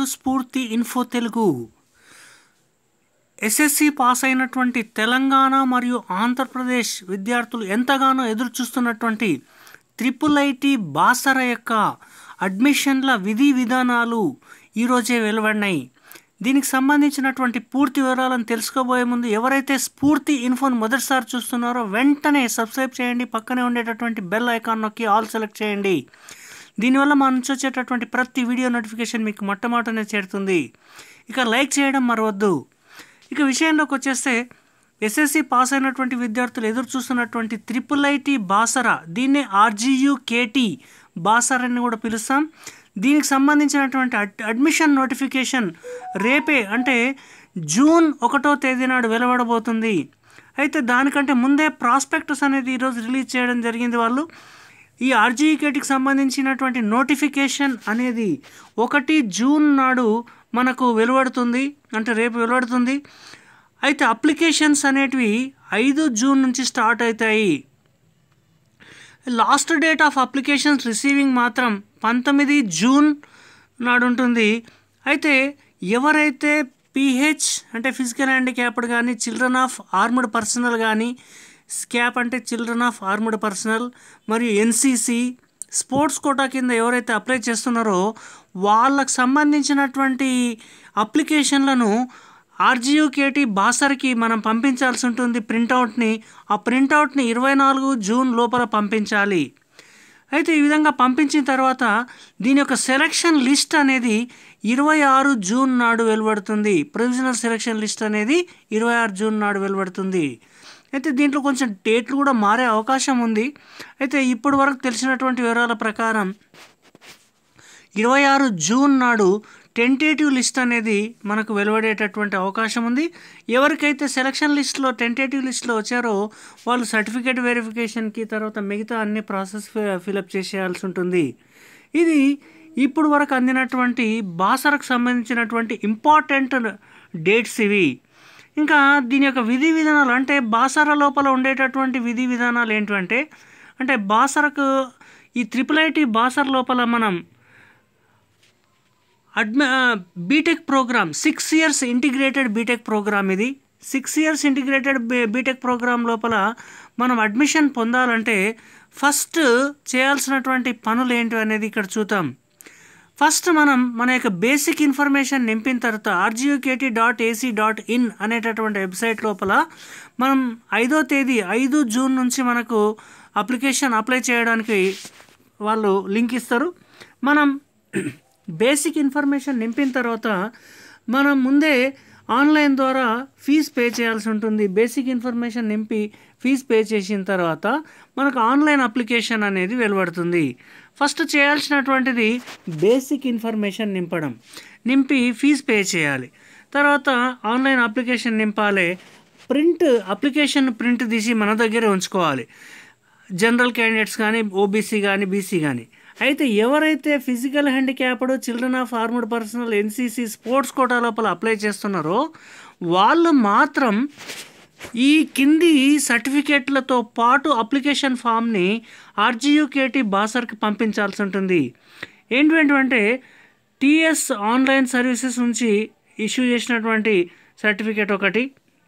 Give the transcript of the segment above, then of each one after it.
స్ఫూర్తి info Telugu SSC pass అయినటువంటి తెలంగాణ మరియు ఆంధ్రప్రదేశ్ విద్యార్థులు ఎంతగానో ఎదురు చూస్తున్నటువంటి త్రిపుల్ ఐటీ బాసర యొక్క అడ్మిషన్ల విధి విధానాలు ఈరోజే వెలువడినాయి దీనికి సంబంధించినటువంటి పూర్తి వివరాలను తెలుసుకోబోయే ముందు ఎవరైతే స్ఫూర్తి ఇన్ఫోన్ మొదటిసారి చూస్తున్నారో వెంటనే సబ్స్క్రైబ్ చేయండి పక్కనే ఉండేటటువంటి బెల్ ఐకాన్ నొక్కి ఆల్ సెలెక్ట్ చేయండి దీనివల్ల మా నుంచి వచ్చేటటువంటి ప్రతి వీడియో నోటిఫికేషన్ మీకు మొట్టమొదటనే చేరుతుంది ఇక లైక్ చేయడం మరవద్దు ఇక విషయంలోకి వచ్చేస్తే ఎస్ఎస్సి పాస్ అయినటువంటి విద్యార్థులు ఎదురు చూస్తున్నటువంటి త్రిపుల్ ఐటీ బాసర దీన్నే ఆర్జీయు కేటీ బాసర్ అని కూడా పిలుస్తాం దీనికి సంబంధించినటువంటి అడ్ అడ్మిషన్ నోటిఫికేషన్ రేపే అంటే జూన్ ఒకటో తేదీ నాడు వెలువడబోతుంది అయితే దానికంటే ముందే ప్రాస్పెక్టస్ అనేది ఈరోజు రిలీజ్ చేయడం జరిగింది వాళ్ళు ఈ ఆర్జీకేటికి సంబంధించినటువంటి నోటిఫికేషన్ అనేది ఒకటి జూన్ నాడు మనకు వెలువడుతుంది అంటే రేపు వెలువడుతుంది అయితే అప్లికేషన్స్ అనేటివి ఐదు జూన్ నుంచి స్టార్ట్ అవుతాయి last date of applications receiving మాత్రం పంతొమ్మిది జూన్ నాడు ఉంటుంది అయితే ఎవరైతే పిహెచ్ అంటే ఫిజికల్ హ్యాండిక్యాప్డ్ కానీ చిల్డ్రన్ ఆఫ్ ఆర్మ్డ్ పర్సనల్ కానీ స్కాప్ అంటే చిల్డ్రన్ ఆఫ్ ఆర్మ్డ్ పర్సనల్ మరియు ఎన్సీసీ స్పోర్ట్స్ కోటా కింద ఎవరైతే అప్లై చేస్తున్నారో వాళ్ళకు సంబంధించినటువంటి అప్లికేషన్లను ఆర్జీయూకేటీ బాసర్కి మనం పంపించాల్సి ఉంటుంది ప్రింటౌట్ని ఆ ప్రింటౌట్ని ఇరవై నాలుగు జూన్ లోపల పంపించాలి అయితే ఈ విధంగా పంపించిన తర్వాత దీని యొక్క సెలక్షన్ లిస్ట్ అనేది ఇరవై ఆరు జూన్ నాడు వెలువడుతుంది ప్రొవిజనల్ సెలక్షన్ లిస్ట్ అనేది ఇరవై ఆరు జూన్ నాడు వెలువడుతుంది అయితే దీంట్లో కొంచెం డేట్లు కూడా మారే అవకాశం ఉంది అయితే ఇప్పటి వరకు తెలిసినటువంటి వివరాల ప్రకారం ఇరవై ఆరు జూన్ నాడు టెంటేటివ్ లిస్ట్ అనేది మనకు వెలువడేటటువంటి అవకాశం ఉంది ఎవరికైతే సెలక్షన్ లిస్ట్లో టెంటేటివ్ లిస్ట్లో వచ్చారో వాళ్ళు సర్టిఫికేట్ వెరిఫికేషన్కి తర్వాత మిగతా అన్ని ప్రాసెస్ ఫిలప్ చేసేయాల్సి ఉంటుంది ఇది ఇప్పుడు వరకు అందినటువంటి బాసరకు సంబంధించినటువంటి ఇంపార్టెంట్ డేట్స్ ఇవి ఇంకా దీని యొక్క విధి విధానాలు అంటే బాసర లోపల ఉండేటటువంటి విధి విధానాలు ఏంటంటే అంటే బాసరకు ఈ త్రిపుల్ ఐటీ బాసర్ లోపల మనం అడ్మి BTech program six years integrated BTech program ఇది six years integrated BTech program లోపల మనం అడ్మిషన్ పొందాలంటే ఫస్ట్ చేయాల్సినటువంటి పనులు ఏంటి అనేది ఇక్కడ చూద్దాం ఫస్ట్ మనం మన యొక్క బేసిక్ ఇన్ఫర్మేషన్ నింపిన తర్వాత RGUKT dot AC dot in అనేటటువంటి వెబ్సైట్ లోపల మనం ఐదో తేదీ ఐదు జూన్ నుంచి మనకు అప్లికేషన్ అప్లై చేయడానికి వాళ్ళు లింక్ ఇస్తారు మనం బేసిక్ ఇన్ఫర్మేషన్ నింపిన తర్వాత మనం ముందే ఆన్లైన్ ద్వారా ఫీజు పే చేయాల్సి ఉంటుంది బేసిక్ ఇన్ఫర్మేషన్ నింపి ఫీజు పే చేసిన తర్వాత మనకు ఆన్లైన్ అప్లికేషన్ అనేది వెలువడుతుంది ఫస్ట్ చేయాల్సినటువంటిది బేసిక్ ఇన్ఫర్మేషన్ నింపడం నింపి ఫీజు పే చేయాలి తర్వాత ఆన్లైన్ అప్లికేషన్ నింపాలి ప్రింట్ అప్లికేషన్ ప్రింట్ తీసి మన దగ్గరే ఉంచుకోవాలి జనరల్ క్యాండిడేట్స్ కానీ ఓబీసీ కానీ బీసీ కానీ అయితే ఎవరైతే physical handicapped children of armed personnel NCC sports quota లోపల అప్లై చేస్తున్నారో వాళ్ళు మాత్రం ఈ కింది సర్టిఫికేట్లతో పాటు అప్లికేషన్ ఫామ్ని ఆర్జీయూకేటీ బాసర్కి పంపించాల్సి ఉంటుంది ఏంటంటే టీఎస్ ఆన్లైన్ సర్వీసెస్ నుంచి ఇష్యూ చేసినటువంటి సర్టిఫికేట్ ఒకటి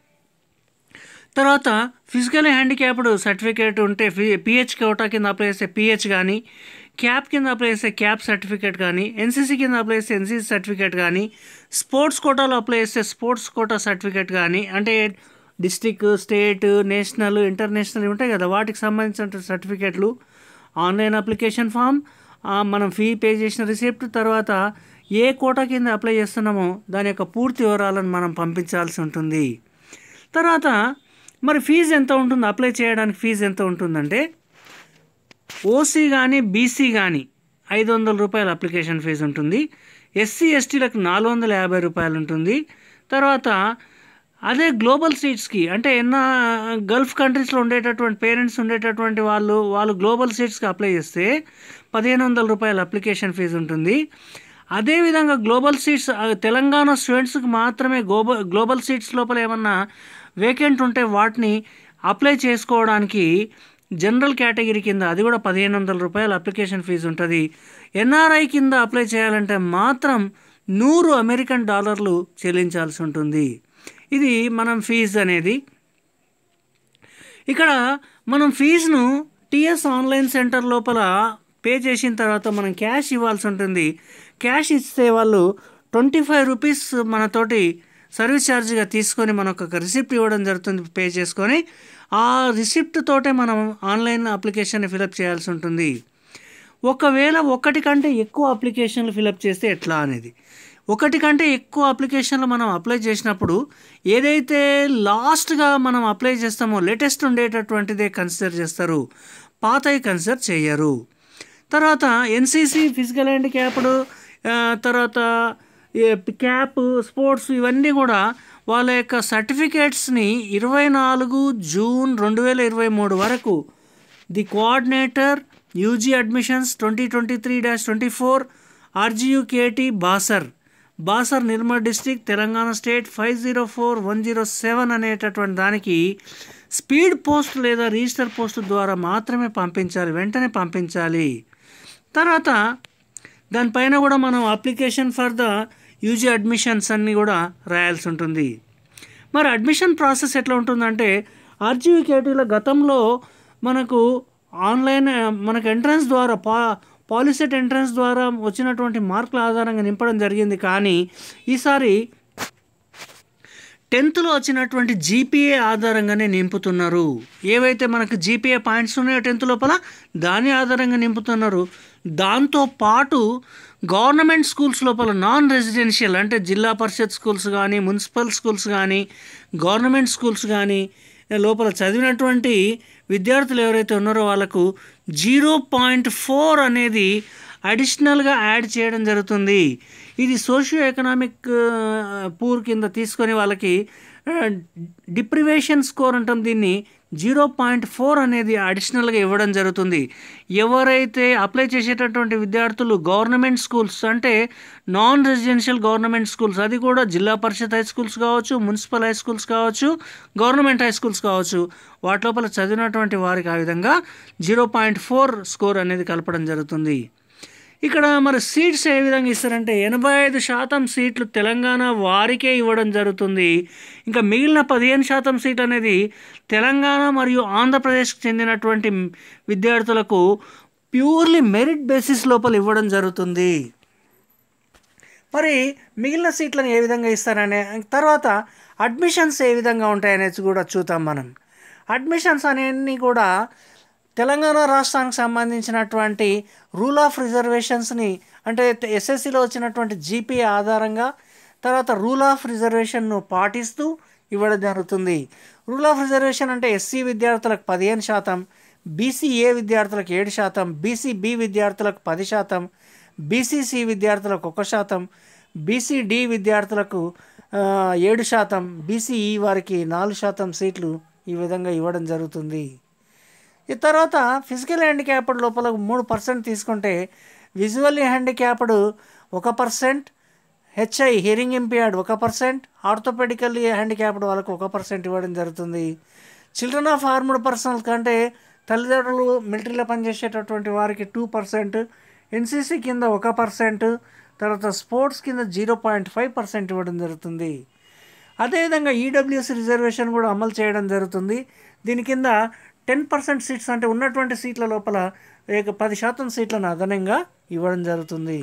తర్వాత ఫిజికల్ హ్యాండిక్యాప్డ్ సర్టిఫికేట్ ఉంటే పిహెచ్ కోటా కింద అప్లై చేస్తే పిహెచ్ కానీ క్యాప్ కింద అప్లై చేస్తే క్యాప్ సర్టిఫికేట్ కానీ ఎన్సీసీ కింద అప్లై చేస్తే ఎన్సీసీ సర్టిఫికేట్ కానీ స్పోర్ట్స్ కోటాలో అప్లై చేస్తే స్పోర్ట్స్ కోటా సర్టిఫికేట్ కానీ అంటే డిస్టిక్ స్టేట్ నేషనల్ ఇంటర్నేషనల్ ఉంటాయి కదా వాటికి సంబంధించిన సర్టిఫికేట్లు ఆన్లైన్ అప్లికేషన్ ఫామ్ మనం ఫీ పే చేసిన రిసిప్ట్ తర్వాత ఏ కోటా కింద అప్లై చేస్తున్నామో దాని యొక్క పూర్తి వివరాలను మనం పంపించాల్సి ఉంటుంది తర్వాత మరి ఫీజు ఎంత ఉంటుంది అప్లై చేయడానికి ఫీజు ఎంత ఉంటుందంటే ఓసీ కానీ బీసీ కానీ ఐదు వందల రూపాయల అప్లికేషన్ ఫీజు ఉంటుంది ఎస్సీ ఎస్టీలకు నాలుగు వందల యాభై రూపాయలు ఉంటుంది తర్వాత అదే గ్లోబల్ సీట్స్కి అంటే ఎన్న గల్ఫ్ కంట్రీస్లో ఉండేటటువంటి పేరెంట్స్ ఉండేటటువంటి వాళ్ళు వాళ్ళు గ్లోబల్ సీట్స్కి అప్లై చేస్తే పదిహేను వందల రూపాయల అప్లికేషన్ ఫీజు ఉంటుంది అదేవిధంగా గ్లోబల్ సీట్స్ తెలంగాణ స్టూడెంట్స్కి మాత్రమే గ్లోబల్ గ్లోబల్ సీట్స్ లోపల ఏమన్నా వేకెంట్ ఉంటే వాటిని అప్లై చేసుకోవడానికి జనరల్ కేటగిరీ కింద అది కూడా పదిహేను వందల రూపాయల అప్లికేషన్ ఫీజు ఉంటుంది ఎన్ఆర్ఐ కింద అప్లై చేయాలంటే మాత్రం నూరు అమెరికన్ డాలర్లు చెల్లించాల్సి ఉంటుంది ఇది మనం ఫీజు అనేది ఇక్కడ మనం ఫీజును టిఎస్ ఆన్లైన్ సెంటర్ లోపల పే చేసిన తర్వాత మనం క్యాష్ ఇవ్వాల్సి ఉంటుంది క్యాష్ ఇస్తే వాళ్ళు ట్వంటీ ఫైవ్ రూపీస్ మనతోటి సర్వీస్ ఛార్జ్గా తీసుకొని మనకు ఒక రిసిప్ట్ ఇవ్వడం జరుగుతుంది పే చేసుకొని ఆ రిసిప్ట్ తోటే మనం ఆన్లైన్ అప్లికేషన్ ఫిలప్ చేయాల్సి ఉంటుంది ఒకవేళ ఒకటి కంటే ఎక్కువ అప్లికేషన్లు ఫిలప్ చేస్తే ఎట్లా అనేది ఒకటి కంటే ఎక్కువ అప్లికేషన్లు మనం అప్లై చేసినప్పుడు ఏదైతే లాస్ట్గా మనం అప్లై చేస్తామో లేటెస్ట్ ఉండేటటువంటిదే కన్సిడర్ చేస్తారు పాతవి కన్సిడర్ చేయరు తర్వాత ఎన్సీసీ ఫిజికల్ హ్యాండిక్యాప్డ్ తర్వాత క్యాప్ స్పోర్ట్స్ ఇవన్నీ కూడా వాళ్ళ యొక్క సర్టిఫికేట్స్ని ఇరవై నాలుగు జూన్ రెండు వేల ఇరవై మూడు వరకు the coordinator UG admissions twenty twenty three dash twenty four RGUKT Basar Basar Nirmal district Telangana state five zero four one zero seven అనేటటువంటి దానికి స్పీడ్ పోస్ట్ లేదా రిజిస్టర్ పోస్ట్ ద్వారా మాత్రమే పంపించాలి వెంటనే పంపించాలి తర్వాత దానిపైన కూడా మనం application for the UG admissions అన్నీ కూడా రాయాల్సి ఉంటుంది మరి అడ్మిషన్ ప్రాసెస్ ఎట్లా ఉంటుందంటే ఆర్జీవికేటీల గతంలో మనకు ఆన్లైన్ మనకు ఎంట్రన్స్ ద్వారా పా పాలిసెట్ ఎంట్రన్స్ ద్వారా వచ్చినటువంటి మార్కుల ఆధారంగా నింపడం జరిగింది కానీ ఈసారి టెన్త్లో వచ్చినటువంటి జీపీఏ ఆధారంగానే నింపుతున్నారు ఏవైతే మనకు జీపీఏ పాయింట్స్ ఉన్నాయో టెన్త్ లోపల దాని ఆధారంగా నింపుతున్నారు దాంతో పాటు గవర్నమెంట్ స్కూల్స్ లోపల నాన్ రెసిడెన్షియల్ అంటే జిల్లా పరిషత్ స్కూల్స్ కానీ మున్సిపల్ స్కూల్స్ కానీ గవర్నమెంట్ స్కూల్స్ కానీ లోపల చదివినటువంటి విద్యార్థులు ఎవరైతే ఉన్నారో వాళ్ళకు జీరో పాయింట్ ఫోర్ అనేది అడిషనల్గా యాడ్ చేయడం జరుగుతుంది ఇది సోషియో ఎకనామిక్ పూర్ కింద తీసుకొని వాళ్ళకి డిప్రివేషన్ స్కోర్ అంటాం దీన్ని జీరో పాయింట్ ఫోర్ అనేది అడిషనల్గా ఇవ్వడం జరుగుతుంది ఎవరైతే అప్లై చేసేటటువంటి విద్యార్థులు గవర్నమెంట్ స్కూల్స్ అంటే నాన్ రెసిడెన్షియల్ గవర్నమెంట్ స్కూల్స్ అది కూడా జిల్లా పరిషత్ హై స్కూల్స్ కావచ్చు మున్సిపల్ హై స్కూల్స్ కావచ్చు గవర్నమెంట్ హై స్కూల్స్ కావచ్చు వాటి లోపల చదివినటువంటి వారికి ఆ విధంగా జీరో పాయింట్ ఫోర్ స్కోర్ అనేది కలపడం జరుగుతుంది ఇక్కడ మరి సీట్స్ ఏ విధంగా ఇస్తారంటే ఎనభై ఐదు శాతం సీట్లు తెలంగాణ వారికే ఇవ్వడం జరుగుతుంది ఇంకా మిగిలిన పదిహేను శాతం సీట్ అనేది తెలంగాణ మరియు ఆంధ్రప్రదేశ్కి చెందినటువంటి విద్యార్థులకు ప్యూర్లీ మెరిట్ బేసిస్ లోపల ఇవ్వడం జరుగుతుంది మరి మిగిలిన సీట్లను ఏ విధంగా ఇస్తారనే తర్వాత అడ్మిషన్స్ ఏ విధంగా ఉంటాయనేది కూడా చూద్దాం మనం అడ్మిషన్స్ అనేవి కూడా తెలంగాణ రాష్ట్రానికి సంబంధించినటువంటి రూల్ ఆఫ్ రిజర్వేషన్స్ని అంటే ఎస్ఎస్సిలో వచ్చినటువంటి జీపీఏ ఆధారంగా తర్వాత రూల్ ఆఫ్ రిజర్వేషన్ను పాటిస్తూ ఇవ్వడం జరుగుతుంది రూల్ ఆఫ్ రిజర్వేషన్ అంటే ఎస్సీ విద్యార్థులకు పదిహేను శాతం బీసీఏ విద్యార్థులకు ఏడు శాతం బీసీబీ విద్యార్థులకు పది శాతం బీసీసీ విద్యార్థులకు ఒక శాతం బీసీడి విద్యార్థులకు ఏడు శాతం బీసీఈ వారికి నాలుగు శాతం సీట్లు ఈ విధంగా ఇవ్వడం జరుగుతుంది ఈ తర్వాత ఫిజికల్ హ్యాండిక్యాప్డ్ లోపల మూడు పర్సెంట్ తీసుకుంటే విజువల్లీ హ్యాండిక్యాప్డ్ ఒక పర్సెంట్ హెచ్ఐ హియరింగ్ ఇంపేర్డ్ ఒక పర్సెంట్ ఆర్థోపెడికల్లీ హ్యాండిక్యాప్డ్ వాళ్ళకు ఒక పర్సెంట్ ఇవ్వడం జరుగుతుంది చిల్డ్రన్ ఆఫ్ ఆర్మ్డ్ పర్సనల్ కంటే తల్లిదండ్రులు మిలిటరీలో పనిచేసేటటువంటి వారికి టూ పర్సెంట్ ఎన్సీసీ కింద ఒక పర్సెంట్ తర్వాత స్పోర్ట్స్ కింద జీరో పాయింట్ ఫైవ్ పర్సెంట్ ఇవ్వడం జరుగుతుంది అదేవిధంగా ఈడబ్ల్యూఎస్ రిజర్వేషన్ కూడా అమలు చేయడం జరుగుతుంది దీని కింద టెన్ పర్సెంట్ సీట్స్ అంటే ఉన్నటువంటి సీట్ల లోపల ఏక పది శాతం సీట్లను అదనంగా ఇవ్వడం జరుగుతుంది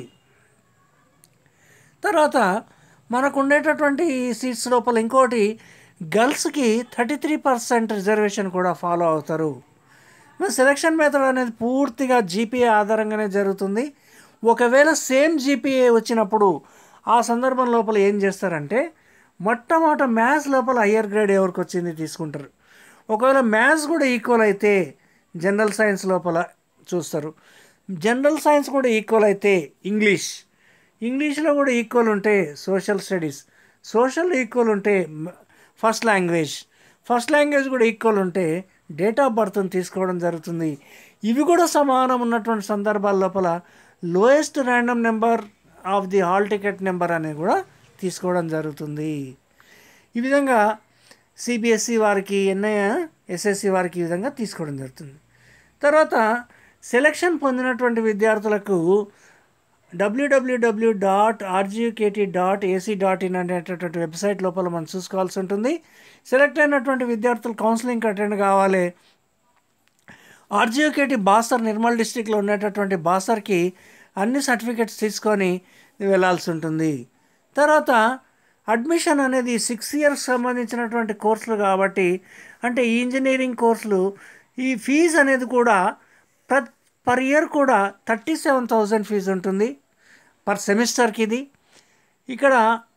తర్వాత మనకు ఉండేటటువంటి సీట్స్ లోపల ఇంకోటి గర్ల్స్కి థర్టీ త్రీ పర్సెంట్ రిజర్వేషన్ కూడా ఫాలో అవుతారు మరి సెలక్షన్ మెథడ్ అనేది పూర్తిగా జీపీఏ ఆధారంగానే జరుగుతుంది ఒకవేళ సేమ్ జీపీఏ వచ్చినప్పుడు ఆ సందర్భం లోపల ఏం చేస్తారంటే మొట్టమొదట మ్యాథ్స్ లోపల హయ్యర్ గ్రేడ్ ఎవరికి వచ్చింది తీసుకుంటారు ఒకవేళ మ్యాథ్స్ కూడా ఈక్వల్ అయితే జనరల్ సైన్స్ లోపల చూస్తారు జనరల్ సైన్స్ కూడా ఈక్వల్ అయితే ఇంగ్లీష్ ఇంగ్లీష్లో కూడా ఈక్వల్ ఉంటే సోషల్ స్టడీస్ సోషల్ ఈక్వల్ ఉంటే ఫస్ట్ లాంగ్వేజ్ ఫస్ట్ లాంగ్వేజ్ కూడా ఈక్వల్ ఉంటే డేట్ ఆఫ్ బర్త్ని తీసుకోవడం జరుగుతుంది ఇవి కూడా సమానం ఉన్నటువంటి సందర్భాల లోపల lowest random number of the hall ticket number అనేది కూడా తీసుకోవడం జరుగుతుంది ఈ విధంగా సిబిఎస్ఈ వారికి ఎన్ఐ ఎస్ఎస్సి వారికి ఈ విధంగా తీసుకోవడం జరుగుతుంది తర్వాత సెలక్షన్ పొందినటువంటి విద్యార్థులకు WWW dot RGKT dot AC dot in అనేటటువంటి వెబ్సైట్ లోపల మనం చూసుకోవాల్సి ఉంటుంది సెలెక్ట్ అయినటువంటి విద్యార్థులు కౌన్సిలింగ్ అటెండ్ కావాలి ఆర్జీఓకేటి బాసర్ నిర్మల్ డిస్టిక్లో ఉండేటటువంటి బాసర్కి అన్ని సర్టిఫికెట్స్ తీసుకొని వెళ్ళాల్సి ఉంటుంది తర్వాత అడ్మిషన్ అనేది సిక్స్ ఇయర్స్ సంబంధించినటువంటి కోర్సులు కాబట్టి అంటే ఈ ఇంజనీరింగ్ కోర్సులు ఈ ఫీజు అనేది కూడా ప్ర పర్ ఇయర్ కూడా థర్టీ సెవెన్ థౌజండ్ ఫీజు ఉంటుంది పర్ సెమిస్టర్కి ఇది ఇక్కడ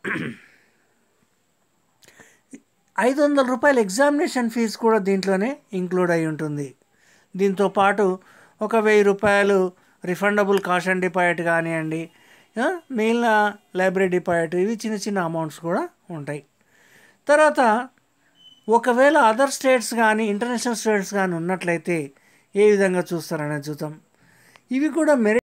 ఐదు వందల రూపాయల ఎగ్జామినేషన్ ఫీజు కూడా దీంట్లోనే ఇంక్లూడ్ అయి ఉంటుంది దీంతో పాటు ఒక వెయ్యి రూపాయలు రిఫండబుల్ కాషన్ డిపాజిట్ కానివ్వండి ఆ, మిగిలిన లైబ్రరీ డిపాజిట్ ఇవి చిన్న చిన్న అమౌంట్స్ కూడా ఉంటాయి తర్వాత ఒకవేళ అదర్ స్టేట్స్ కానీ ఇంటర్నేషనల్ స్టేట్స్ కానీ ఉన్నట్లయితే ఏ విధంగా చూస్తారనేది చూద్దాం ఇవి కూడా మెరిట్